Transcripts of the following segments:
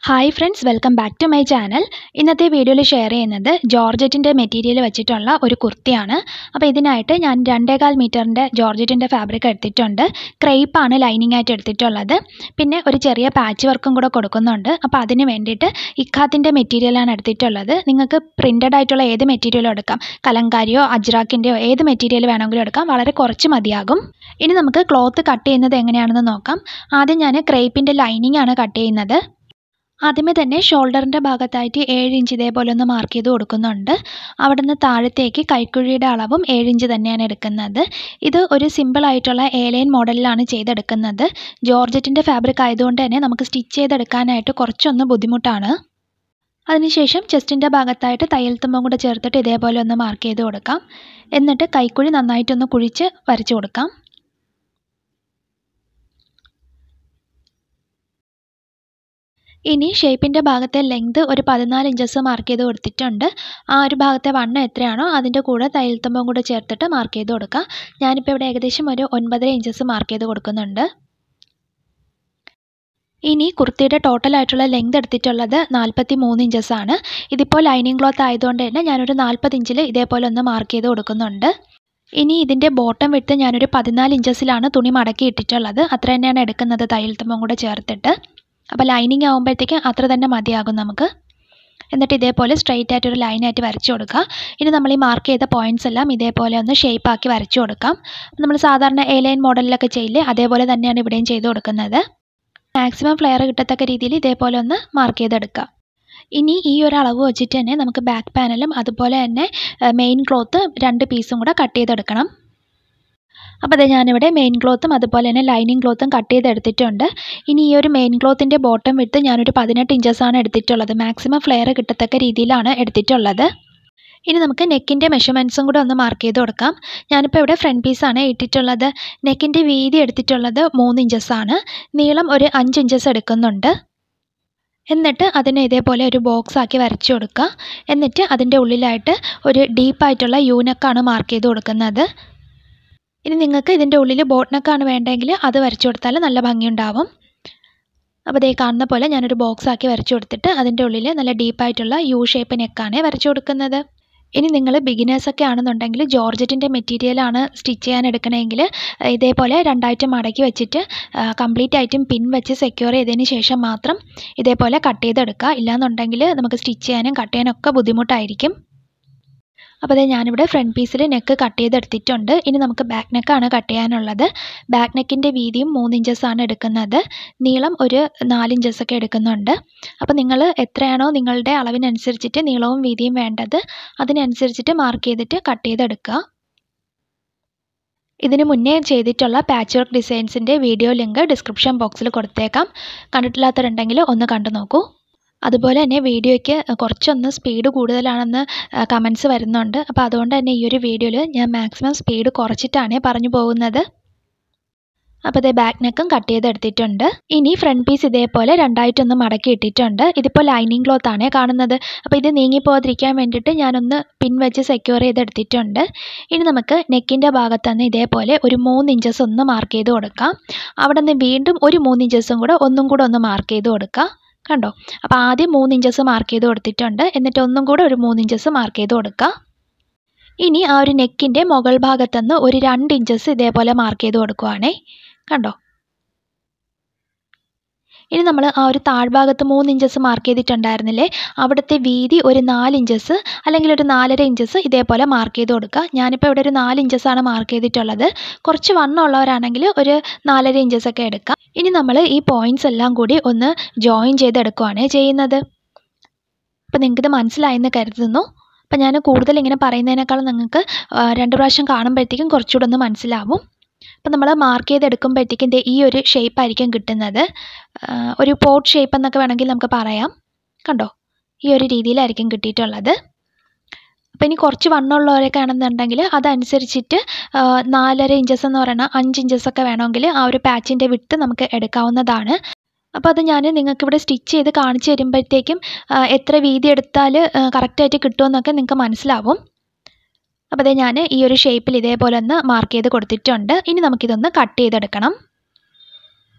hi friends welcome back to my channel ഇന്നത്തെ വീഡിയോയിൽ share ചെയ്യുന്നത് ജോർജറ്റിൻ്റെ മെറ്റീരിയൽ വെച്ചിട്ടുള്ള ഒരു കുർത്തിയാണ് അപ്പോൾ ഇതിനായിട്ട് ഞാൻ രണ്ടേകാൽ മീറ്ററിൻ്റെ ജോർജറ്റിൻ്റെ ഫാബ്രിക് എടുത്തിട്ടുണ്ട് ക്രേപ്പാണ് ലൈനിങ് ആയിട്ട് എടുത്തിട്ടുള്ളത് പിന്നെ ഒരു ചെറിയ പാച്ച് വർക്കും കൂടെ കൊടുക്കുന്നുണ്ട് അപ്പോൾ അതിന് വേണ്ടിയിട്ട് ഇഖാത്തിൻ്റെ മെറ്റീരിയലാണ് എടുത്തിട്ടുള്ളത് നിങ്ങൾക്ക് പ്രിൻ്റഡ് ആയിട്ടുള്ള ഏത് മെറ്റീരിയലും എടുക്കാം കലങ്കാരിയോ അജ്രാക്കിൻ്റെയോ ഏത് മെറ്റീരിയൽ വേണമെങ്കിലും എടുക്കാം വളരെ കുറച്ച് മതിയാകും ഇനി നമുക്ക് ക്ലോത്ത് കട്ട് ചെയ്യുന്നത് എങ്ങനെയാണെന്ന് നോക്കാം ആദ്യം ഞാൻ ക്രേപ്പിൻ്റെ ലൈനിങ് ആണ് കട്ട് ചെയ്യുന്നത് ആദ്യമേ തന്നെ ഷോൾഡറിൻ്റെ ഭാഗത്തായിട്ട് ഏഴ് ഇഞ്ച് ഇതേപോലെ ഒന്ന് മാർക്ക് ചെയ്ത് കൊടുക്കുന്നുണ്ട് അവിടെ നിന്ന് താഴത്തേക്ക് കൈക്കുഴിയുടെ അളവും ഏഴ് ഇഞ്ച് തന്നെയാണ് എടുക്കുന്നത് ഇത് ഒരു സിമ്പിൾ ആയിട്ടുള്ള ഏലൈൻ മോഡലിലാണ് ചെയ്തെടുക്കുന്നത് ജോർജറ്റിൻ്റെ ഫാബ്രിക് ആയതുകൊണ്ട് തന്നെ നമുക്ക് സ്റ്റിച്ച് ചെയ്തെടുക്കാനായിട്ട് കുറച്ചൊന്ന് ബുദ്ധിമുട്ടാണ് അതിനുശേഷം ചെസ്റ്റിൻ്റെ ഭാഗത്തായിട്ട് തയ്യൽ തുമ്പം കൂടെ ചേർത്തിട്ട് ഇതേപോലെ ഒന്ന് മാർക്ക് ചെയ്ത് കൊടുക്കാം എന്നിട്ട് കൈക്കുഴി നന്നായിട്ടൊന്ന് കുഴിച്ച് വരച്ചു കൊടുക്കാം ഇനി ഷേപ്പിൻ്റെ ഭാഗത്തെ ലെങ്ത് ഒരു പതിനാല് ഇഞ്ചസ് മാർക്ക് ചെയ്ത് കൊടുത്തിട്ടുണ്ട് ആ ഒരു ഭാഗത്തെ വണ്ണം എത്രയാണോ അതിൻ്റെ കൂടെ തയ്യൽ തുമ്പം കൂടെ ചേർത്തിട്ട് മാർക്ക് ചെയ്ത് കൊടുക്കുക ഞാനിപ്പോൾ ഇവിടെ ഏകദേശം ഒരു ഒൻപതര ഇഞ്ചസ് മാർക്ക് ചെയ്ത് കൊടുക്കുന്നുണ്ട് ഇനി കുർത്തിയുടെ ടോട്ടൽ ആയിട്ടുള്ള ലെങ്ത് എടുത്തിട്ടുള്ളത് നാൽപ്പത്തി മൂന്ന് ഇഞ്ചസ് ആണ് ഇതിപ്പോൾ ലൈനിങ് ക്ലോത്ത് ആയതുകൊണ്ട് തന്നെ ഞാനൊരു നാൽപ്പത് ഇഞ്ചിൽ ഇതേപോലെ ഒന്ന് മാർക്ക് ചെയ്ത് കൊടുക്കുന്നുണ്ട് ഇനി ഇതിൻ്റെ ബോട്ടം വിട്ട് ഞാനൊരു പതിനാല് ഇഞ്ചസിലാണ് തുണി മടക്കി ഇട്ടിട്ടുള്ളത് അത്ര തന്നെയാണ് എടുക്കുന്നത് തയ്യൽ തുമ്പം കൂടെ ചേർത്തിട്ട് അപ്പോൾ ലൈനിങ് ആകുമ്പോഴത്തേക്ക് അത്ര തന്നെ മതിയാകും നമുക്ക് എന്നിട്ട് ഇതേപോലെ സ്ട്രെയിറ്റ് ആയിട്ട് ഒരു ലൈനായിട്ട് വരച്ചു കൊടുക്കുക ഇനി നമ്മൾ ഈ മാർക്ക് ചെയ്ത പോയിൻറ്റ്സ് എല്ലാം ഇതേപോലെ ഒന്ന് ഷേപ്പ് ആക്കി വരച്ചു കൊടുക്കാം നമ്മൾ സാധാരണ എ ലൈൻ മോഡലിലൊക്കെ ചെയ്യില്ലേ അതേപോലെ തന്നെയാണ് ഇവിടെയും ചെയ്ത് കൊടുക്കുന്നത് മാക്സിമം ഫ്ലെയർ കിട്ടത്തക്ക രീതിയിൽ ഇതേപോലെ ഒന്ന് മാർക്ക് ചെയ്തെടുക്കുക ഇനി ഈ ഒരു അളവ് വെച്ചിട്ട് തന്നെ നമുക്ക് ബാക്ക് പാനലും അതുപോലെ തന്നെ മെയിൻ ക്ലോത്ത് രണ്ട് പീസും കൂടെ കട്ട് ചെയ്തെടുക്കണം അപ്പോൾ അത് ഞാനിവിടെ മെയിൻ ക്ലോത്തും അതുപോലെ തന്നെ ലൈനിങ് ക്ലോത്തും കട്ട് ചെയ്തെടുത്തിട്ടുണ്ട് ഇനി ഈ ഒരു മെയിൻ ക്ലോത്തിൻ്റെ ബോട്ടം വിട്ട് ഞാനൊരു പതിനെട്ട് ഇഞ്ചസാണ് എടുത്തിട്ടുള്ളത് മാക്സിമം ഫ്ലെയർ കിട്ടത്തക്ക രീതിയിലാണ് എടുത്തിട്ടുള്ളത് ഇനി നമുക്ക് നെക്കിൻ്റെ മെഷർമെൻറ്റ്സും കൂടെ ഒന്ന് മാർക്ക് ചെയ്ത് കൊടുക്കാം ഞാനിപ്പോൾ ഇവിടെ ഫ്രണ്ട് പീസാണ് ഇട്ടിട്ടുള്ളത് നെക്കിൻ്റെ വീതി എടുത്തിട്ടുള്ളത് മൂന്ന് ഇഞ്ചസാണ് നീളം ഒരു അഞ്ച് ഇഞ്ചസ് എടുക്കുന്നുണ്ട് എന്നിട്ട് അതിനെ ഇതേപോലെ ഒരു ബോക്സ് ആക്കി വരച്ചു കൊടുക്കുക എന്നിട്ട് അതിൻ്റെ ഉള്ളിലായിട്ട് ഒരു ഡീപ്പായിട്ടുള്ള യൂനക്കാണ് മാർക്ക് ചെയ്ത് കൊടുക്കുന്നത് ഇനി നിങ്ങൾക്ക് ഇതിൻ്റെ ഉള്ളിൽ ബോട്ട്നക്കാണ് വേണ്ടതെങ്കിൽ അത് വരച്ചു കൊടുത്താൽ നല്ല ഭംഗിയുണ്ടാവും അപ്പോൾ ഇതേ കാണുന്ന പോലെ ഞാനൊരു ബോക്സ് ആക്കി വരച്ചു കൊടുത്തിട്ട് അതിൻ്റെ ഉള്ളിൽ നല്ല ഡീപ്പായിട്ടുള്ള യു ഷേപ്പ് നെക്കാണ് വരച്ചു കൊടുക്കുന്നത് ഇനി നിങ്ങൾ ബിഗിനേഴ്സൊക്കെ ആണെന്നുണ്ടെങ്കിൽ ജോർജറ്റിൻ്റെ മെറ്റീരിയലാണ് സ്റ്റിച്ച് ചെയ്യാൻ എടുക്കണമെങ്കിൽ ഇതേപോലെ രണ്ടായിട്ട് മടക്കി വെച്ചിട്ട് കംപ്ലീറ്റ് ആയിട്ടും പിൻ വെച്ച് സെക്യൂർ ചെയ്തതിന് ശേഷം മാത്രം ഇതേപോലെ കട്ട് ചെയ്തെടുക്കുക ഇല്ലാന്നുണ്ടെങ്കിൽ നമുക്ക് സ്റ്റിച്ച് ചെയ്യാനും കട്ട് ചെയ്യാനും ഒക്കെ ബുദ്ധിമുട്ടായിരിക്കും അപ്പോൾ അതെ ഞാനിവിടെ ഫ്രണ്ട് പീസിൽ നെക്ക് കട്ട് ചെയ്തെടുത്തിട്ടുണ്ട് ഇനി നമുക്ക് ബാക്ക് നെക്കാണ് കട്ട് ചെയ്യാനുള്ളത് ബാക്ക് നെക്കിൻ്റെ വീതിയും മൂന്ന് ഇഞ്ചസാണ് എടുക്കുന്നത് നീളം ഒരു നാല് ഇഞ്ചസൊക്കെ എടുക്കുന്നുണ്ട് അപ്പോൾ നിങ്ങൾ എത്രയാണോ നിങ്ങളുടെ അളവിനനുസരിച്ചിട്ട് നീളവും വീതിയും വേണ്ടത് അതിനനുസരിച്ചിട്ട് മാർക്ക് ചെയ്തിട്ട് കട്ട് ചെയ്തെടുക്കുക ഇതിന് മുന്നേ ചെയ്തിട്ടുള്ള പാച്ച് വർക്ക് ഡിസൈൻസിൻ്റെ വീഡിയോ ലിങ്ക് ഡിസ്ക്രിപ്ഷൻ ബോക്സിൽ കൊടുത്തേക്കാം കണ്ടിട്ടില്ലാത്തവരുണ്ടെങ്കിൽ ഒന്ന് കണ്ടു നോക്കൂ അതുപോലെ തന്നെ വീഡിയോയ്ക്ക് കുറച്ചൊന്ന് സ്പീഡ് കൂടുതലാണെന്ന് കമൻസ് വരുന്നുണ്ട് അപ്പോൾ അതുകൊണ്ട് തന്നെ ഈ ഒരു വീഡിയോയിൽ ഞാൻ മാക്സിമം സ്പീഡ് കുറച്ചിട്ടാണ് പറഞ്ഞു പോകുന്നത് അപ്പോൾ ഇതേ ബാക്ക് നെക്കും കട്ട് ചെയ്തെടുത്തിട്ടുണ്ട് ഇനി ഫ്രണ്ട് പീസ് ഇതേപോലെ രണ്ടായിട്ടൊന്ന് മടക്കി ഇട്ടിട്ടുണ്ട് ഇതിപ്പോൾ ലൈനിങ് ക്ലോത്ത് ആണ് കാണുന്നത് അപ്പോൾ ഇത് നീങ്ങിപ്പോകാതിരിക്കാൻ വേണ്ടിയിട്ട് ഞാനൊന്ന് പിൻ വെച്ച് സെക്യൂർ ചെയ്തെടുത്തിട്ടുണ്ട് ഇനി നമുക്ക് നെക്കിൻ്റെ ഭാഗത്തുനിന്ന് ഇതേപോലെ ഒരു മൂന്ന് ഇഞ്ചസ് ഒന്ന് മാർക്ക് ചെയ്ത് കൊടുക്കാം അവിടെ നിന്ന് വീണ്ടും ഒരു മൂന്ന് ഇഞ്ചസും കൂടെ ഒന്നും കൂടെ ഒന്ന് മാർക്ക് ചെയ്ത് കൊടുക്കുക കണ്ടോ അപ്പോൾ ആദ്യം മൂന്ന് ഇഞ്ചസ് മാർക്ക് ചെയ്ത് കൊടുത്തിട്ടുണ്ട് എന്നിട്ട് ഒന്നും കൂടെ ഒരു മൂന്ന് ഇഞ്ചസ് മാർക്ക് ചെയ്ത് കൊടുക്കുക ഇനി ആ ഒരു നെക്കിൻ്റെ മുകൾ ഭാഗത്തുനിന്ന് ഒരു രണ്ട് ഇഞ്ചസ് ഇതേപോലെ മാർക്ക് ചെയ്ത് കൊടുക്കുവാണേ കണ്ടോ ഇനി നമ്മൾ ആ ഒരു താഴ്ഭാഗത്ത് മൂന്ന് ഇഞ്ചസ് മാർക്ക് ചെയ്തിട്ടുണ്ടായിരുന്നില്ലേ അവിടുത്തെ വീതി ഒരു നാല് ഇഞ്ചസ് അല്ലെങ്കിൽ ഒരു നാലര ഇഞ്ചസ് ഇതേപോലെ മാർക്ക് ചെയ്ത് കൊടുക്കുക ഞാനിപ്പോൾ ഇവിടെ ഒരു നാല് ഇഞ്ചസാണ് മാർക്ക് ചെയ്തിട്ടുള്ളത് കുറച്ച് വണ്ണം ഉള്ളവരാണെങ്കിൽ ഒരു നാലര ഇഞ്ചസ് ഒക്കെ എടുക്കാം ഇനി നമ്മൾ ഈ പോയിൻറ്റ്സ് എല്ലാം കൂടി ഒന്ന് ജോയിൻ ചെയ്തെടുക്കുകയാണ് ചെയ്യുന്നത് അപ്പോൾ നിങ്ങൾക്കിത് മനസ്സിലായെന്ന് കരുതുന്നു അപ്പോൾ ഞാൻ കൂടുതൽ ഇങ്ങനെ പറയുന്നതിനേക്കാളും നിങ്ങൾക്ക് രണ്ട് പ്രാവശ്യം കാണുമ്പോഴത്തേക്കും കുറച്ചുകൂടെ ഒന്ന് മനസ്സിലാവും അപ്പം നമ്മൾ മാർക്ക് ചെയ്തെടുക്കുമ്പോഴത്തേക്കും ഈ ഒരു ഷേപ്പ് ആയിരിക്കും കിട്ടുന്നത് ഒരു പോട്ട് ഷേപ്പ് എന്നൊക്കെ വേണമെങ്കിൽ നമുക്ക് പറയാം കണ്ടോ ഈ ഒരു രീതിയിലായിരിക്കും കിട്ടിയിട്ടുള്ളത് അപ്പോൾ ഇനി കുറച്ച് വണ്ണമുള്ളവരൊക്കെ ആണെന്നുണ്ടെങ്കിൽ അതനുസരിച്ചിട്ട് നാലര ഇഞ്ചസ് എന്ന് പറയുന്ന അഞ്ച് ഇഞ്ചസ് ഒക്കെ വേണമെങ്കിൽ ആ ഒരു പാച്ചിൻ്റെ വിട്ട് നമുക്ക് എടുക്കാവുന്നതാണ് അപ്പോൾ അത് ഞാൻ നിങ്ങൾക്ക് ഇവിടെ സ്റ്റിച്ച് ചെയ്ത് കാണിച്ചു തരുമ്പോഴത്തേക്കും എത്ര വീതി എടുത്താൽ കറക്റ്റായിട്ട് കിട്ടുമെന്നൊക്കെ നിങ്ങൾക്ക് മനസ്സിലാവും അപ്പോൾ അതേ ഞാൻ ഈ ഒരു ഷേപ്പിൽ ഇതേപോലെ ഒന്ന് മാർക്ക് ചെയ്ത് കൊടുത്തിട്ടുണ്ട് ഇനി നമുക്കിതൊന്ന് കട്ട് ചെയ്തെടുക്കണം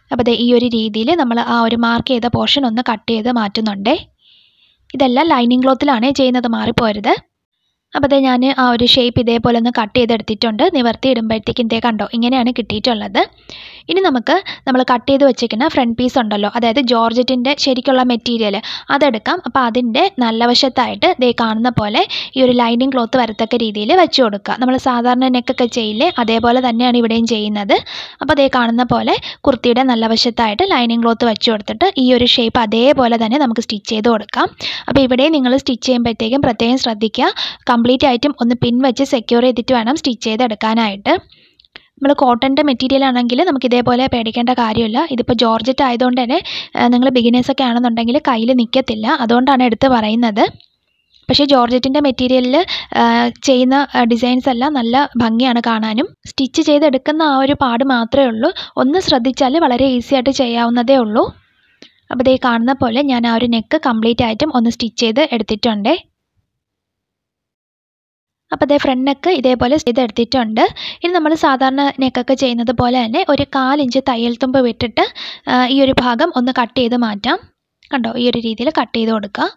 അപ്പോൾ ദേ ഈ ഒരു രീതിയിൽ നമ്മൾ ആ ഒരു മാർക്ക് ചെയ്ത പോർഷൻ ഒന്ന് കട്ട് ചെയ്ത് മാറ്റുന്നുണ്ടേ ഇതെല്ലാം ലൈനിങ് ക്ലോത്തിലാണ് ചെയ്യുന്നത് മാറിപ്പോരുത് അപ്പോൾ ദേ ഞാൻ ആ ഒരു ഷേപ്പ് ഇതേപോലെ ഒന്ന് കട്ട് ചെയ്തെടുത്തിട്ടുണ്ട് നിവർത്തി ഇടുമ്പോഴത്തേക്കും ഇതേ കണ്ടോ ഇങ്ങനെയാണ് കിട്ടിയിട്ടുള്ളത് ഇനി നമുക്ക് നമ്മൾ കട്ട് ചെയ്ത് വെച്ചിരിക്കുന്ന ഫ്രണ്ട് പീസ് ഉണ്ടല്ലോ അതായത് ജോർജറ്റിൻ്റെ ശരിക്കുള്ള മെറ്റീരിയൽ അതെടുക്കാം അപ്പോൾ അതിൻ്റെ നല്ല വശത്തായിട്ട് ദേ കാണുന്ന പോലെ ഈ ഒരു ലൈനിങ് ക്ലോത്ത് വരത്തക്ക രീതിയിൽ വെച്ച് കൊടുക്കുക നമ്മൾ സാധാരണ നെക്കൊക്കെ ചെയ്യില്ലേ അതേപോലെ തന്നെയാണ് ഇവിടെയും ചെയ്യുന്നത് അപ്പോൾ ദേ കാണുന്ന പോലെ കുർത്തിയുടെ നല്ല വശത്തായിട്ട് ലൈനിങ് ക്ലോത്ത് വെച്ച് കൊടുത്തിട്ട് ഈ ഒരു ഷേപ്പ് അതേപോലെ തന്നെ നമുക്ക് സ്റ്റിച്ച് ചെയ്ത് കൊടുക്കാം അപ്പോൾ ഇവിടെ നിങ്ങൾ സ്റ്റിച്ച് ചെയ്യുമ്പോഴത്തേക്കും പ്രത്യേകം ശ്രദ്ധിക്കുക കംപ്ലീറ്റ് ആയിട്ടും ഒന്ന് പിൻ വെച്ച് സെക്യൂർ ചെയ്തിട്ട് വേണം സ്റ്റിച്ച് ചെയ്തെടുക്കാനായിട്ട് നമ്മൾ കോട്ടൻ്റെ മെറ്റീരിയൽ ആണെങ്കിൽ നമുക്ക് ഇതേപോലെ പേടിക്കേണ്ട കാര്യമില്ല ഇതിപ്പോൾ ജോർജറ്റ് ആയതുകൊണ്ട് തന്നെ നിങ്ങൾ ബിഗിനേഴ്സൊക്കെ ആണെന്നുണ്ടെങ്കിൽ കയ്യിൽ നിൽക്കത്തില്ല അതുകൊണ്ടാണ് എടുത്ത് പറയുന്നത് പക്ഷേ ജോർജറ്റിൻ്റെ മെറ്റീരിയലിൽ ചെയ്യുന്ന ഡിസൈൻസ് എല്ലാം നല്ല ഭംഗിയാണ് കാണാനും സ്റ്റിച്ച് ചെയ്തെടുക്കുന്ന ആ ഒരു പാട് മാത്രമേ ഉള്ളൂ ഒന്ന് ശ്രദ്ധിച്ചാൽ വളരെ ഈസി ആയിട്ട് ചെയ്യാവുന്നതേ ഉള്ളൂ അപ്പോൾ ഇതേ കാണുന്ന പോലെ ഞാൻ ആ ഒരു നെക്ക് കംപ്ലീറ്റ് ആയിട്ടും ഒന്ന് സ്റ്റിച്ച് ചെയ്ത് എടുത്തിട്ടുണ്ട് അപ്പോൾ അതേ ഫ്രണ്ട് നെക്ക് ഇതേപോലെ ചെയ്തെടുത്തിട്ടുണ്ട് ഇനി നമ്മൾ സാധാരണ നെക്കൊക്കെ ചെയ്യുന്നത് പോലെ തന്നെ ഒരു കാലിഞ്ച് തയ്യൽ തുമ്പ് വിട്ടിട്ട് ഈ ഒരു ഭാഗം ഒന്ന് കട്ട് ചെയ്ത് മാറ്റാം കണ്ടോ ഈ ഒരു രീതിയിൽ കട്ട് ചെയ്ത് കൊടുക്കുക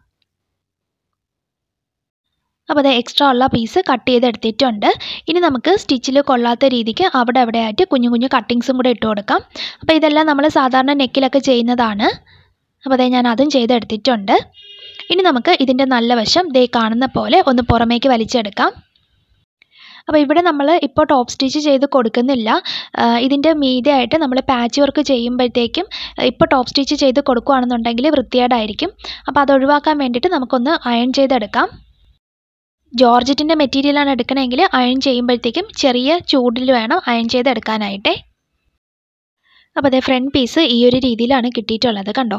അപ്പോൾ അത് എക്സ്ട്രാ ഉള്ള പീസ് കട്ട് ചെയ്തെടുത്തിട്ടുണ്ട് ഇനി നമുക്ക് സ്റ്റിച്ചിൽ കൊള്ളാത്ത രീതിക്ക് അവിടെ അവിടെ ആയിട്ട് കുഞ്ഞു കുഞ്ഞു കട്ടിങ്സും കൂടെ ഇട്ട് കൊടുക്കാം അപ്പോൾ ഇതെല്ലാം നമ്മൾ സാധാരണ നെക്കിലൊക്കെ ചെയ്യുന്നതാണ് അപ്പോൾ അതേ ഞാൻ അതും ചെയ്തെടുത്തിട്ടുണ്ട് ഇനി നമുക്ക് ഇതിൻ്റെ നല്ല വശം ദേ കാണുന്ന പോലെ ഒന്ന് പുറമേക്ക് വലിച്ചെടുക്കാം അപ്പോൾ ഇവിടെ നമ്മൾ ഇപ്പോൾ ടോപ്പ് സ്റ്റിച്ച് ചെയ്ത് കൊടുക്കുന്നില്ല ഇതിൻ്റെ മീതെയായിട്ട് നമ്മൾ പാച്ച് വർക്ക് ചെയ്യുമ്പോഴത്തേക്കും ഇപ്പോൾ ടോപ്പ് സ്റ്റിച്ച് ചെയ്ത് കൊടുക്കുകയാണെന്നുണ്ടെങ്കിൽ വൃത്തികേടായിരിക്കും അപ്പോൾ അത് ഒഴിവാക്കാൻ വേണ്ടിയിട്ട് നമുക്കൊന്ന് അയൺ ചെയ്തെടുക്കാം ജോർജറ്റിൻ്റെ മെറ്റീരിയലാണ് എടുക്കണമെങ്കിൽ അയൺ ചെയ്യുമ്പോഴത്തേക്കും ചെറിയ ചൂടിൽ വേണം അയൺ ചെയ്തെടുക്കാനായിട്ടേ അപ്പോൾ അതേ ഫ്രണ്ട് പീസ് ഈ ഒരു രീതിയിലാണ് കിട്ടിയിട്ടുള്ളത് കണ്ടോ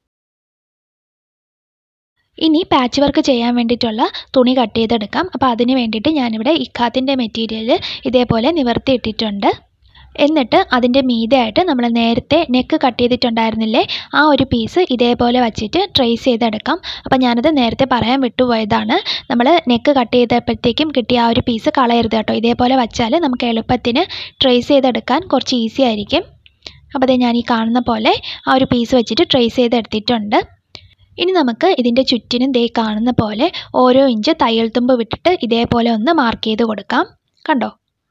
ഇനി പാച്ച് വർക്ക് ചെയ്യാൻ വേണ്ടിയിട്ടുള്ള തുണി കട്ട് ചെയ്തെടുക്കാം അപ്പോൾ അതിന് വേണ്ടിയിട്ട് ഞാനിവിടെ ഇക്കാത്തിൻ്റെ മെറ്റീരിയൽ ഇതേപോലെ നിവർത്തി ഇട്ടിട്ടുണ്ട് എന്നിട്ട് അതിൻ്റെ മീതെയായിട്ട് നമ്മൾ നേരത്തെ നെക്ക് കട്ട് ചെയ്തിട്ടുണ്ടായിരുന്നില്ലേ ആ ഒരു പീസ് ഇതേപോലെ വച്ചിട്ട് ട്രേസ് ചെയ്തെടുക്കാം അപ്പോൾ ഞാനത് നേരത്തെ പറയാൻ വിട്ടുപോയതാണ് നമ്മൾ നെക്ക് കട്ട് ചെയ്തപ്പോഴത്തേക്കും കിട്ടിയ ആ ഒരു പീസ് കളയരുത് കേട്ടോ ഇതേപോലെ വച്ചാൽ നമുക്ക് എളുപ്പത്തിന് ട്രേസ് ചെയ്തെടുക്കാൻ കുറച്ച് ഈസി ആയിരിക്കും അപ്പോൾ അത് ഞാൻ ഈ കാണുന്ന പോലെ ആ ഒരു പീസ് വെച്ചിട്ട് ട്രേസ് ചെയ്തെടുത്തിട്ടുണ്ട് ഇനി നമുക്ക് ഇതിൻ്റെ ചുറ്റിനും ദേ കാണുന്ന പോലെ ഓരോ ഇഞ്ച് തയ്യൽ തുമ്പ് വിട്ടിട്ട് ഇതേപോലെ ഒന്ന് മാർക്ക് ചെയ്ത് കൊടുക്കാം കണ്ടോ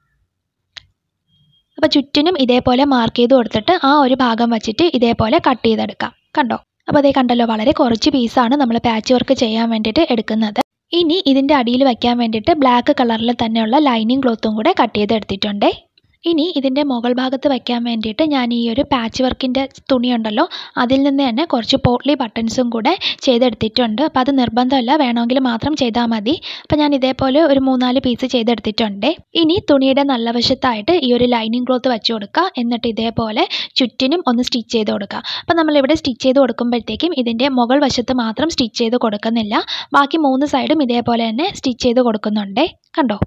അപ്പോൾ ചുറ്റിനും ഇതേപോലെ മാർക്ക് ചെയ്ത് കൊടുത്തിട്ട് ആ ഒരു ഭാഗം വച്ചിട്ട് ഇതേപോലെ കട്ട് ചെയ്തെടുക്കാം കണ്ടോ അപ്പോൾ അതേ കണ്ടല്ലോ വളരെ കുറച്ച് പീസാണ് നമ്മൾ പാച്ച് വർക്ക് ചെയ്യാൻ വേണ്ടിയിട്ട് എടുക്കുന്നത് ഇനി ഇതിൻ്റെ അടിയിൽ വയ്ക്കാൻ വേണ്ടിയിട്ട് ബ്ലാക്ക് കളറിൽ തന്നെയുള്ള ലൈനിങ് ക്ലോത്തും കൂടെ കട്ട് ചെയ്തെടുത്തിട്ടുണ്ടേ ഇനി ഇതിൻ്റെ മുകൾ ഭാഗത്ത് വയ്ക്കാൻ വേണ്ടിയിട്ട് ഞാൻ ഈ ഒരു പാച്ച് വർക്കിൻ്റെ തുണിയുണ്ടല്ലോ അതിൽ നിന്ന് തന്നെ കുറച്ച് പോട്ട്ലി ബട്ടൺസും കൂടെ ചെയ്തെടുത്തിട്ടുണ്ട് അപ്പോൾ അത് നിർബന്ധമല്ല വേണമെങ്കിൽ മാത്രം ചെയ്താൽ മതി അപ്പോൾ ഞാൻ ഇതേപോലെ ഒരു മൂന്നാല് പീസ് ചെയ്തെടുത്തിട്ടുണ്ട് ഇനി തുണിയുടെ നല്ല വശത്തായിട്ട് ഈ ഒരു ലൈനിങ് ക്ലോത്ത് വെച്ച് കൊടുക്കുക എന്നിട്ട് ഇതേപോലെ ചുറ്റിനും ഒന്ന് സ്റ്റിച്ച് ചെയ്ത് കൊടുക്കുക അപ്പോൾ നമ്മളിവിടെ സ്റ്റിച്ച് ചെയ്ത് കൊടുക്കുമ്പോഴത്തേക്കും ഇതിൻ്റെ മുകൾ വശത്ത് മാത്രം സ്റ്റിച്ച് ചെയ്ത് കൊടുക്കുന്നില്ല ബാക്കി മൂന്ന് സൈഡും ഇതേപോലെ തന്നെ സ്റ്റിച്ച് ചെയ്ത് കൊടുക്കുന്നുണ്ട് കണ്ടോ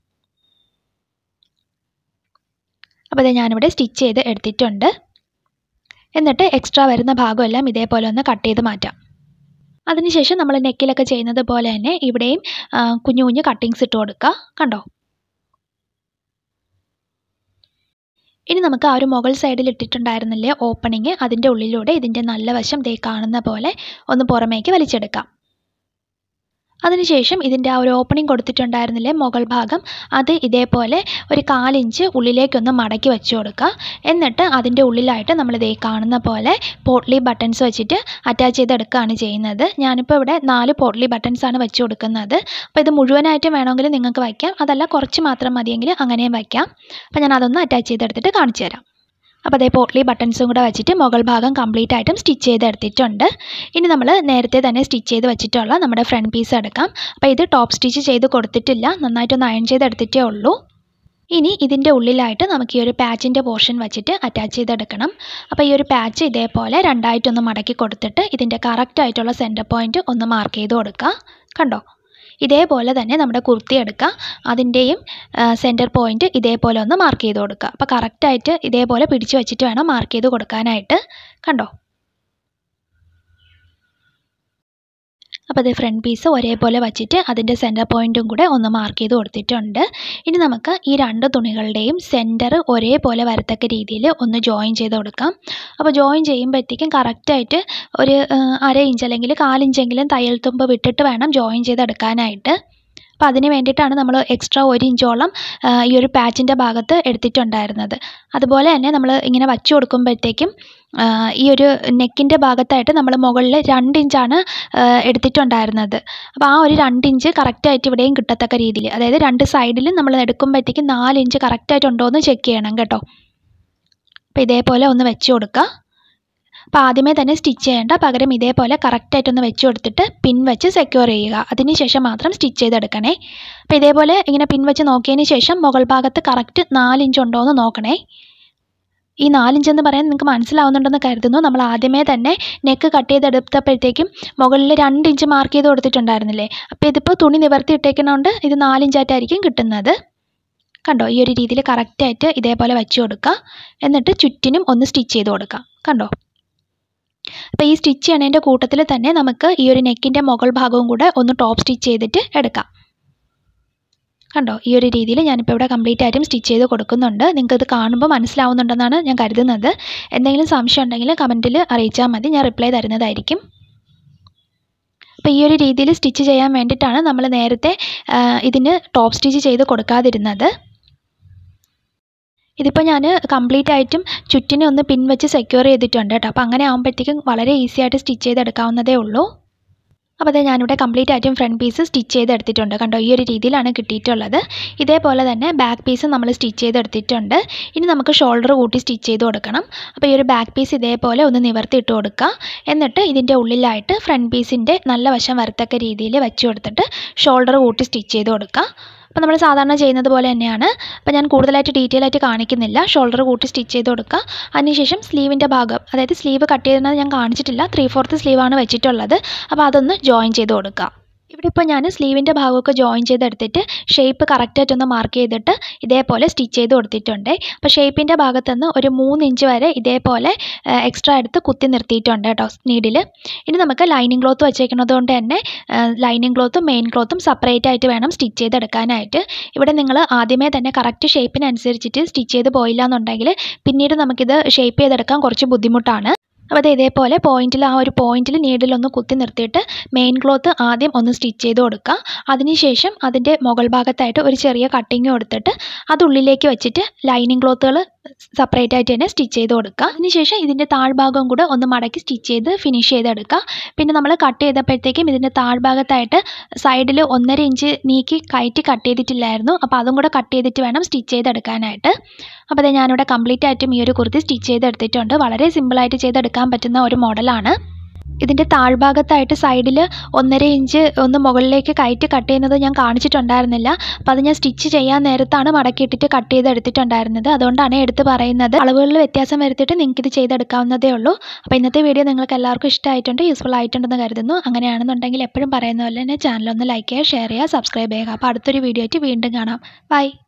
അപ്പോൾ ഇത് ഞാനിവിടെ സ്റ്റിച്ച് ചെയ്ത് എടുത്തിട്ടുണ്ട് എന്നിട്ട് എക്സ്ട്രാ വരുന്ന ഭാഗമെല്ലാം ഇതേപോലെ ഒന്ന് കട്ട് ചെയ്ത് മാറ്റാം അതിനുശേഷം നമ്മൾ നെക്കിലൊക്കെ ചെയ്യുന്നത് പോലെ തന്നെ ഇവിടെയും കുഞ്ഞു കുഞ്ഞു കട്ടിങ്സ് ഇട്ട് കൊടുക്കുക കണ്ടോ ഇനി നമുക്ക് ആ ഒരു മുകൾ സൈഡിൽ ഇട്ടിട്ടുണ്ടായിരുന്നില്ലേ ഓപ്പണിങ് അതിൻ്റെ ഉള്ളിലൂടെ ഇതിൻ്റെ നല്ല വശം ദേ കാണുന്ന പോലെ ഒന്ന് പുറമേക്ക് വലിച്ചെടുക്കാം അതിനുശേഷം ഇതിൻ്റെ ആ ഒരു ഓപ്പണിംഗ് കൊടുത്തിട്ടുണ്ടായിരുന്നില്ലേ മുകൾ ഭാഗം അത് ഇതേപോലെ ഒരു കാലിഞ്ച് ഉള്ളിലേക്കൊന്ന് മടക്കി വെച്ച് കൊടുക്കുക എന്നിട്ട് അതിൻ്റെ ഉള്ളിലായിട്ട് നമ്മൾ ഇതേ കാണുന്ന പോലെ പോട്ട്ലി ബട്ടൺസ് വെച്ചിട്ട് അറ്റാച്ച് ചെയ്തെടുക്കുകയാണ് ചെയ്യുന്നത് ഞാനിപ്പോൾ ഇവിടെ നാല് പോട്ട്ലി ബട്ടൺസ് ആണ് വെച്ച് കൊടുക്കുന്നത് അപ്പോൾ ഇത് മുഴുവനായിട്ടും വേണമെങ്കിൽ നിങ്ങൾക്ക് വയ്ക്കാം അതല്ല കുറച്ച് മാത്രം മതിയെങ്കിൽ അങ്ങനെയും വയ്ക്കാം അപ്പോൾ ഞാൻ അതൊന്ന് അറ്റാച്ച് ചെയ്തെടുത്തിട്ട് കാണിച്ചു തരാം അപ്പോൾ അതേ പോട്ട്ലി ബട്ടൺസും കൂടെ വെച്ചിട്ട് മുകൾ ഭാഗം കംപ്ലീറ്റ് ആയിട്ടും സ്റ്റിച്ച് ചെയ്തെടുത്തിട്ടുണ്ട് ഇനി നമ്മൾ നേരത്തെ തന്നെ സ്റ്റിച്ച് ചെയ്ത് വെച്ചിട്ടുള്ള നമ്മുടെ ഫ്രണ്ട് പീസ് എടുക്കാം അപ്പോൾ ഇത് ടോപ്പ് സ്റ്റിച്ച് ചെയ്ത് കൊടുത്തിട്ടില്ല നന്നായിട്ടൊന്ന് അയൺ ചെയ്തെടുത്തിട്ടേ ഉള്ളൂ ഇനി ഇതിൻ്റെ ഉള്ളിലായിട്ട് നമുക്ക് ഈ ഒരു പാച്ചിൻ്റെ പോർഷൻ വെച്ചിട്ട് അറ്റാച്ച് ചെയ്തെടുക്കണം അപ്പോൾ ഈ ഒരു പാച്ച് ഇതേപോലെ രണ്ടായിട്ടൊന്ന് മടക്കി കൊടുത്തിട്ട് ഇതിൻ്റെ കറക്റ്റ് ആയിട്ടുള്ള സെൻറ്റർ പോയിൻറ്റ് ഒന്ന് മാർക്ക് ചെയ്ത് കൊടുക്കുക കണ്ടോ ഇതേപോലെ തന്നെ നമ്മുടെ കുർത്തി എടുക്കുക അതിൻ്റെയും സെൻറ്റർ പോയിൻറ്റ് ഇതേപോലെ ഒന്ന് മാർക്ക് ചെയ്ത് കൊടുക്കുക അപ്പോൾ കറക്റ്റായിട്ട് ഇതേപോലെ പിടിച്ച് വെച്ചിട്ട് വേണം മാർക്ക് ചെയ്ത് കൊടുക്കാനായിട്ട് കണ്ടോ അപ്പോൾ അത് ഫ്രണ്ട് പീസ് ഒരേപോലെ വച്ചിട്ട് അതിൻ്റെ സെൻറ്റർ പോയിൻറ്റും കൂടെ ഒന്ന് മാർക്ക് ചെയ്ത് കൊടുത്തിട്ടുണ്ട് ഇനി നമുക്ക് ഈ രണ്ട് തുണികളുടെയും സെൻറ്റർ ഒരേപോലെ വരത്തക്ക രീതിയിൽ ഒന്ന് ജോയിൻ ചെയ്ത് കൊടുക്കാം അപ്പോൾ ജോയിൻ ചെയ്യുമ്പോഴത്തേക്കും കറക്റ്റായിട്ട് ഒരു അര ഇഞ്ച് അല്ലെങ്കിൽ കാലിഞ്ചെങ്കിലും തയ്യൽ തുമ്പ് വിട്ടിട്ട് വേണം ജോയിൻ ചെയ്തെടുക്കാനായിട്ട് അപ്പോൾ അതിന് വേണ്ടിയിട്ടാണ് നമ്മൾ എക്സ്ട്രാ ഒരു ഇഞ്ചോളം ഈ ഒരു പാച്ചിൻ്റെ ഭാഗത്ത് എടുത്തിട്ടുണ്ടായിരുന്നത് അതുപോലെ തന്നെ നമ്മൾ ഇങ്ങനെ വച്ചു കൊടുക്കുമ്പോഴത്തേക്കും ഈ ഒരു നെക്കിൻ്റെ ഭാഗത്തായിട്ട് നമ്മൾ മുകളിൽ രണ്ട് ഇഞ്ചാണ് എടുത്തിട്ടുണ്ടായിരുന്നത് അപ്പോൾ ആ ഒരു രണ്ട് ഇഞ്ച് കറക്റ്റായിട്ട് ഇവിടെയും കിട്ടത്തക്ക രീതിയിൽ അതായത് രണ്ട് സൈഡിലും നമ്മൾ എടുക്കുമ്പോഴത്തേക്കും നാല് ഇഞ്ച് കറക്റ്റായിട്ട് ഉണ്ടോ എന്ന് ചെക്ക് ചെയ്യണം കേട്ടോ അപ്പോൾ ഇതേപോലെ ഒന്ന് വെച്ച് കൊടുക്കുക അപ്പോൾ ആദ്യമേ തന്നെ സ്റ്റിച്ച് ചെയ്യേണ്ട പകരം ഇതേപോലെ കറക്റ്റായിട്ടൊന്ന് വെച്ച് കൊടുത്തിട്ട് പിൻ വെച്ച് സെക്യൂർ ചെയ്യുക അതിന് ശേഷം മാത്രം സ്റ്റിച്ച് ചെയ്തെടുക്കണേ അപ്പോൾ ഇതേപോലെ ഇങ്ങനെ പിൻ വെച്ച് നോക്കിയതിന് ശേഷം മുകൾ ഭാഗത്ത് കറക്റ്റ് നാലിഞ്ച് ഉണ്ടോ എന്ന് നോക്കണേ ഈ നാലിഞ്ച് എന്ന് പറയാൻ നിങ്ങൾക്ക് മനസ്സിലാവുന്നുണ്ടെന്ന് കരുതുന്നു നമ്മൾ ആദ്യമേ തന്നെ നെക്ക് കട്ട് ചെയ്തെടുത്തപ്പോഴത്തേക്കും മുകളിൽ രണ്ട് ഇഞ്ച് മാർക്ക് ചെയ്ത് കൊടുത്തിട്ടുണ്ടായിരുന്നില്ലേ അപ്പോൾ ഇതിപ്പോൾ തുണി നിവർത്തി ഇട്ടേക്കുന്നതുകൊണ്ട് ഇത് നാലിഞ്ചായിട്ടായിരിക്കും കിട്ടുന്നത് കണ്ടോ ഈ ഒരു രീതിയിൽ കറക്റ്റായിട്ട് ഇതേപോലെ വെച്ച് കൊടുക്കുക എന്നിട്ട് ചുറ്റിനും ഒന്ന് സ്റ്റിച്ച് ചെയ്ത് കൊടുക്കുക കണ്ടോ അപ്പോൾ ഈ സ്റ്റിച്ച് ചെയ്യണതിൻ്റെ കൂട്ടത്തിൽ തന്നെ നമുക്ക് ഈ ഒരു നെക്കിൻ്റെ മുകൾ ഭാഗവും കൂടെ ഒന്ന് ടോപ്പ് സ്റ്റിച്ച് ചെയ്തിട്ട് എടുക്കാം കണ്ടോ ഈ ഒരു രീതിയിൽ ഞാനിപ്പോൾ ഇവിടെ കംപ്ലീറ്റ് ആയിട്ടും സ്റ്റിച്ച് ചെയ്ത് കൊടുക്കുന്നുണ്ട് നിങ്ങൾക്ക് ഇത് കാണുമ്പോൾ മനസ്സിലാവുന്നുണ്ടെന്നാണ് ഞാൻ കരുതുന്നത് എന്തെങ്കിലും സംശയം ഉണ്ടെങ്കിൽ കമൻറ്റിൽ അറിയിച്ചാൽ മതി ഞാൻ റിപ്ലൈ തരുന്നതായിരിക്കും അപ്പോൾ ഈ ഒരു രീതിയിൽ സ്റ്റിച്ച് ചെയ്യാൻ വേണ്ടിയിട്ടാണ് നമ്മൾ നേരത്തെ ഇതിന് ടോപ്പ് സ്റ്റിച്ച് ചെയ്ത് കൊടുക്കാതിരുന്നത് ഇതിപ്പോൾ ഞാൻ കംപ്ലീറ്റ് ആയിട്ടും ചുറ്റിനെ ഒന്ന് പിൻ വെച്ച് സെക്യൂർ ചെയ്തിട്ടുണ്ട് കേട്ടോ അപ്പോൾ അങ്ങനെ ആകുമ്പോഴത്തേക്കും വളരെ ഈസി ആയിട്ട് സ്റ്റിച്ച് ചെയ്തെടുക്കാവുന്നതേ ഉള്ളൂ അപ്പോൾ അത് ഞാനിവിടെ കംപ്ലീറ്റ് ആയിട്ടും ഫ്രണ്ട് പീസ് സ്റ്റിച്ച് ചെയ്തെടുത്തിട്ടുണ്ട് കണ്ടോ ഈ ഒരു രീതിയിലാണ് കിട്ടിയിട്ടുള്ളത് ഇതേപോലെ തന്നെ ബാക്ക് പീസ് നമ്മൾ സ്റ്റിച്ച് ചെയ്തെടുത്തിട്ടുണ്ട് ഇനി നമുക്ക് ഷോൾഡർ കൂട്ടി സ്റ്റിച്ച് ചെയ്ത് കൊടുക്കണം അപ്പോൾ ഈ ഒരു ബാക്ക് പീസ് ഇതേപോലെ ഒന്ന് നിവർത്തി ഇട്ട് കൊടുക്കുക എന്നിട്ട് ഇതിൻ്റെ ഉള്ളിലായിട്ട് ഫ്രണ്ട് പീസിൻ്റെ നല്ല വശം വരത്തക്ക രീതിയിൽ വെച്ച് കൊടുത്തിട്ട് ഷോൾഡർ കൂട്ടി സ്റ്റിച്ച് ചെയ്ത് കൊടുക്കുക അപ്പോൾ നമ്മൾ സാധാരണ ചെയ്യുന്നത് പോലെ തന്നെയാണ് അപ്പോൾ ഞാൻ കൂടുതലായിട്ട് ഡീറ്റെയിൽ ആയിട്ട് കാണിക്കുന്നില്ല ഷോൾഡർ കൂട്ടി സ്റ്റിച്ച് ചെയ്ത് കൊടുക്കുക അതിനുശേഷം സ്ലീവിൻ്റെ ഭാഗം അതായത് സ്ലീവ് കട്ട് ചെയ്യുന്നത് ഞാൻ കാണിച്ചിട്ടില്ല ത്രീ ഫോർത്ത് സ്ലീവാണ് വെച്ചിട്ടുള്ളത് അപ്പോൾ അതൊന്ന് ജോയിൻ ചെയ്ത് കൊടുക്കുക ഇവിടെ ഇപ്പോൾ ഞാൻ സ്ലീവിൻ്റെ ഭാഗമൊക്കെ ജോയിൻ ചെയ്തെടുത്തിട്ട് ഷേപ്പ് കറക്റ്റായിട്ടൊന്ന് മാർക്ക് ചെയ്തിട്ട് ഇതേപോലെ സ്റ്റിച്ച് ചെയ്ത് കൊടുത്തിട്ടുണ്ട് അപ്പോൾ ഷേപ്പിൻ്റെ ഭാഗത്തുനിന്ന് ഒരു മൂന്ന് ഇഞ്ച് വരെ ഇതേപോലെ എക്സ്ട്രാ എടുത്ത് കുത്തി നിർത്തിയിട്ടുണ്ട് കേട്ടോ നീഡിൽ ഇനി നമുക്ക് ലൈനിങ് ക്ലോത്ത് വെച്ചേക്കുന്നത് കൊണ്ട് തന്നെ ലൈനിങ് ക്ലോത്തും മെയിൻ ക്ലോത്തും സെപ്പറേറ്റ് ആയിട്ട് വേണം സ്റ്റിച്ച് ചെയ്തെടുക്കാനായിട്ട് ഇവിടെ നിങ്ങൾ ആദ്യമേ തന്നെ കറക്റ്റ് ഷേപ്പിനനുസരിച്ചിട്ട് സ്റ്റിച്ച് ചെയ്ത് പോയില്ല എന്നുണ്ടെങ്കിൽ പിന്നീട് നമുക്കിത് ഷേപ്പ് ചെയ്തെടുക്കാൻ കുറച്ച് ബുദ്ധിമുട്ടാണ് അപ്പോൾ അത് ഇതേപോലെ പോയിന്റിൽ ആ ഒരു പോയിന്റിൽ നീഡിലൊന്ന് കുത്തി നിർത്തിയിട്ട് മെയിൻ ക്ലോത്ത് ആദ്യം ഒന്ന് സ്റ്റിച്ച് ചെയ്ത് കൊടുക്കുക അതിനുശേഷം അതിൻ്റെ മുകൾ ഭാഗത്തായിട്ട് ഒരു ചെറിയ കട്ടിങ് കൊടുത്തിട്ട് അത് ഉള്ളിലേക്ക് വെച്ചിട്ട് ലൈനിങ് ക്ലോത്തുകൾ സെപ്പറേറ്റ് ആയിട്ട് തന്നെ സ്റ്റിച്ച് ചെയ്ത് കൊടുക്കുക അതിനുശേഷം ഇതിൻ്റെ താഴ്ഭാഗം കൂടെ ഒന്ന് മടക്കി സ്റ്റിച്ച് ചെയ്ത് ഫിനിഷ് ചെയ്തെടുക്കുക പിന്നെ നമ്മൾ കട്ട് ചെയ്തപ്പോഴത്തേക്കും ഇതിൻ്റെ താഴ്ഭാഗത്തായിട്ട് സൈഡിൽ ഒന്നര ഇഞ്ച് നീക്കി കയറ്റി കട്ട് ചെയ്തിട്ടില്ലായിരുന്നു അപ്പോൾ അതും കൂടെ കട്ട് ചെയ്തിട്ട് വേണം സ്റ്റിച്ച് ചെയ്തെടുക്കാനായിട്ട് അപ്പോൾ അത് ഞാനിവിടെ കംപ്ലീറ്റ് ആയിട്ടും ഈ ഒരു കുർത്തി സ്റ്റിച്ച് ചെയ്തെടുത്തിട്ടുണ്ട് വളരെ സിമ്പിളായിട്ട് ചെയ്തെടുക്കാൻ പറ്റുന്ന ഒരു മോഡലാണ് ഇതിൻ്റെ താഴ്ഭാഗത്തായിട്ട് സൈഡിൽ ഒന്നര ഇഞ്ച് ഒന്ന് മുകളിലേക്ക് കയറ്റി കട്ട് ചെയ്യുന്നത് ഞാൻ കാണിച്ചിട്ടുണ്ടായിരുന്നില്ല അപ്പോൾ അത് ഞാൻ സ്റ്റിച്ച് ചെയ്യാൻ നേരത്താണ് മടക്കിയിട്ടിട്ട് കട്ട് ചെയ്ത് എടുത്തിട്ടുണ്ടായിരുന്നത് അതുകൊണ്ടാണ് എടുത്ത് പറയുന്നത് അളവുകളിൽ വ്യത്യാസം വരുത്തിയിട്ട് നിങ്ങൾക്ക് ഇത് ചെയ്തെടുക്കാവുന്നതേ ഉള്ളൂ അപ്പോൾ ഇന്നത്തെ വീഡിയോ നിങ്ങൾക്ക് എല്ലാവർക്കും ഇഷ്ടമായിട്ടുണ്ട് യൂസ്ഫുൾ ആയിട്ടുണ്ടെന്ന് കരുതുന്നു അങ്ങനെയാണെന്നുണ്ടെങ്കിൽ എപ്പോഴും പറയുന്ന പോലെ തന്നെ ചാനലൊന്ന് ലൈക്ക് ചെയ്യുക ഷെയർ ചെയ്യുക സബ്സ്ക്രൈബ് ചെയ്യുക അപ്പോൾ അടുത്തൊരു വീഡിയോ ആയിട്ട് വീണ്ടും കാണാം ബൈ